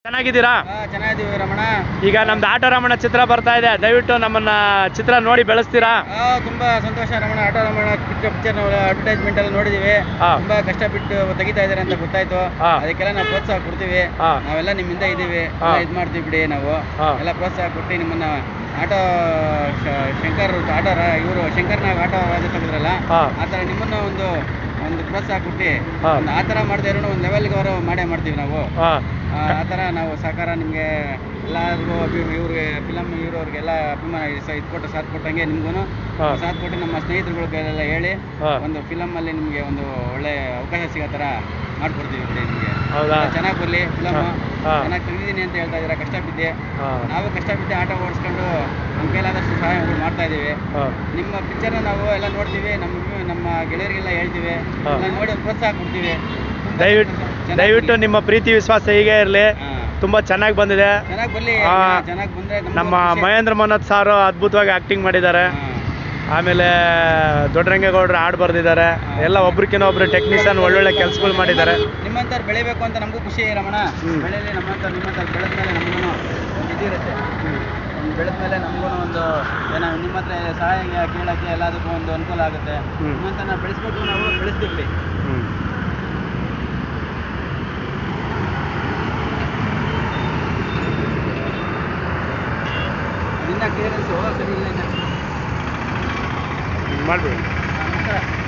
ಚೆನ್ನಾಗಿದ್ದೀರಾ ಹಾ ಚೆನ್ನಾಗಿದ್ದೀವಿ ರಮಣ ಈಗ ನಮ್ದು ಆಟೋ ರಮಣ ಚಿತ್ರ ಬರ್ತಾ ಇದೆ ದಯವಿಟ್ಟು ನಮ್ಮನ್ನ ಚಿತ್ರ ನೋಡಿ ಬೆಳೆಸ್ತೀರಾ ಆ, ತುಂಬಾ ಸಂತೋಷ Ramana auto Ramana picture picture advertisement ಎಲ್ಲ ನೋಡಿದೀವಿ ಹಾ. ತುಂಬಾ ಕಷ್ಟಪಟ್ಟು ತೆಗಿತಾ ಇದಾರೆ ಅಂತ ಗೊತ್ತಾಯ್ತು ಹಾ. ಅದಕ್ಕೆಲ್ಲ ನಾವು ಪ್ರೋತ್ಸಾಹ ಕೊಡ್ತೀವಿ ಹಾ. ನಾವೆಲ್ಲ ನಿಮ್ಮಿಂದ ಇದೀವಿ ಹಾ. ಇದು ಮಾಡ್ತೀವಿ ಬಿಡಿ ನಾವು ಹಾ. ಎಲ್ಲ ಪ್ರೋತ್ಸಾಹ ಕೊಟ್ಟು ನಿಮ್ಮನ್ನ ಆಟೋ ಶ- ಶಂಕರ್ ಆಟೋ ಇವರು ಶಂಕರ್ನಾಗ್ ಆಟೋ ರಾಜ ತೆಗೆದ್ರಲ್ಲ ಹಾ. ಆ ಥರ ನಿಮ್ಮನ್ನ ಒಂದು ಒಂದು ಪ್ರೋತ್ಸಾಹ ಕೊಟ್ಟು ಹಾ. ಒಂದು ಆ ಥರ ಮಾಡದೇ ಇರೋ ಒಂದು ಲೆವೆಲ್ಗೆ ಅವರು ಮಾಡೇ ಮಾಡ್ತೀವಿ ನಾವು ಹಾ ಆ ಆ ಥರ ನಾವು ಸಹಕಾರ ನಿಮಗೆ ಎಲ್ಲರಿಗೂ ಅಭಿ ಇವ್ರಿಗೆ ಫಿಲಮ್ ಇವ್ರವ್ರಿಗೆಲ್ಲ ಅಭಿಮಾನ ಇದು ಕೊಟ್ಟು ಸಾಥ್ ಕೊಟ್ಟಂಗೆ ನಿಮ್ಗೂ ಹಾ. ಸಾಥ್ ಕೊಟ್ಟು ನಮ್ಮ ಸ್ನೇಹಿತರುಗಳಿಗೆಲ್ಲ ಹೇಳಿ ಹಾ. ಒಂದು ಫಿಲಮಲ್ಲಿ ನಿಮಗೆ ಒಂದು ಒಳ್ಳೆ ಅವಕಾಶ ಸಿಗೋ ಥರ ಮಾಡ್ಕೊಡ್ತೀವಿ ಬಿಡಿ ನಿಮಗೆ ಹೌದಾ ಚೆನ್ನಾಗಿ ಬರಲಿ ಫಿಲಮ್ ಹಾ. ಹಾ. ಚೆನ್ನಾಗಿ ತೆಗೆದಿದ್ದೀನಿ ಅಂತ ಹೇಳ್ತಾ ಇದ್ದೀರಾ ಕಷ್ಟ ಬಿದ್ದೆ ಹಾ ನಾವು ಕಷ್ಟ ಬಿದ್ದೆ ಆಟೋ ಓಡಿಸ್ಕೊಂಡು ನಮ್ಮ ಕೈಲಾದಷ್ಟು ಸಹಾಯಗಳು ಮಾಡ್ತಾ ಇದ್ದೀವಿ ಹಾ ನಿಮ್ಮ ಪಿಕ್ಚರ್ನ ನಾವು ಎಲ್ಲ ನೋಡ್ತೀವಿ ನಮ್ಮ ನಮ್ಮ ಗೆಳೆಯರಿಗೆಲ್ಲ ಹೇಳ್ತೀವಿ ಹಾ. ಎಲ್ಲ ನೋಡಿ ಒಂದು ಪ್ರೋತ್ಸಾಹ ಕೊಡ್ತೀವಿ ತುಂಬಾ ದಯವಿಟ್ಟು ಚೆನ್ನಾಗಿ ದಯವಿಟ್ಟು ಬನ್ನಿ. ನಿಮ್ಮ ಪ್ರೀತಿ ವಿಶ್ವಾಸ ಹೀಗೆ ಇರಲಿ ಹಾ. ತುಂಬಾ ಚೆನ್ನಾಗಿ ಬಂದಿದೆ ಚೆನ್ನಾಗಿ ಬರಲಿ ಆ, ಚೆನ್ನಾಗಿ ಬಂದ್ರೆ ನಮ್ಗೂ ನಮ್ಮ ಖುಷಿ. ಮಹೇಂದ್ರ ಮನೋಜ್ ಸಾರು ಅದ್ಭುತವಾಗಿ ಆಕ್ಟಿಂಗ್ ಮಾಡಿದ್ದಾರೆ ಹಾ. ಆಮೇಲೆ ದೊಡ್ಡರಂಗೇಗೌಡರು ಹಾಡು ಬರೆದಿದ್ದಾರೆ ಎಲ್ಲ ಒಬ್ರಿಗಿನ ಒಬ್ರು ಟೆಕ್ನಿಷಿಯನ್ ಒಳ್ಳೊಳ್ಳೆ ಕೆಲಸಗಳು ಮಾಡಿದ್ದಾರೆ ನಿಮ್ಮಂಥವ್ರು ಬೆಳಿಬೇಕು ಅಂತ ನಮಗೂ ಖುಷಿ ರಮಣ ಹ್ಮ್. ಬೆಳೆಯಲಿ ನಮ್ಮಂಥವ್ರು ನಿಮ್ಮಂಥವ್ರು ಬೆಳೆದ ಮೇಲೆ ನಮಗೂ ಒಂದು ಇದಿರುತ್ತೆ ಒಂದು ಬೆಳೆದ ಮೇಲೆ ನಮಗೂ ಒಂದು ಏನೋ ನಿಮ್ಮ ಹತ್ರ ಸಹಾಯ ಕೇಳೋಕ್ಕೆ ಎಲ್ಲದಕ್ಕೂ ಒಂದು ಅನುಕೂಲ ಆಗುತ್ತೆ ಹ್ಮ್. ನಿಮ್ಮಂಥ ನಾವು ಬೆಳೆಸ್ಬೇಕು ನಾವು ಬೆಳೆಸ್ತೀವಿ ಹ್ಮ್. ನಿನ್ನ ಕ್ಲಿಯರೆನ್ಸು ಸರಿ ಇಲ್ಲ ಇನ್ನ. ಮಾಡ್ಬಿಡಿ ನಮಸ್ಕಾರ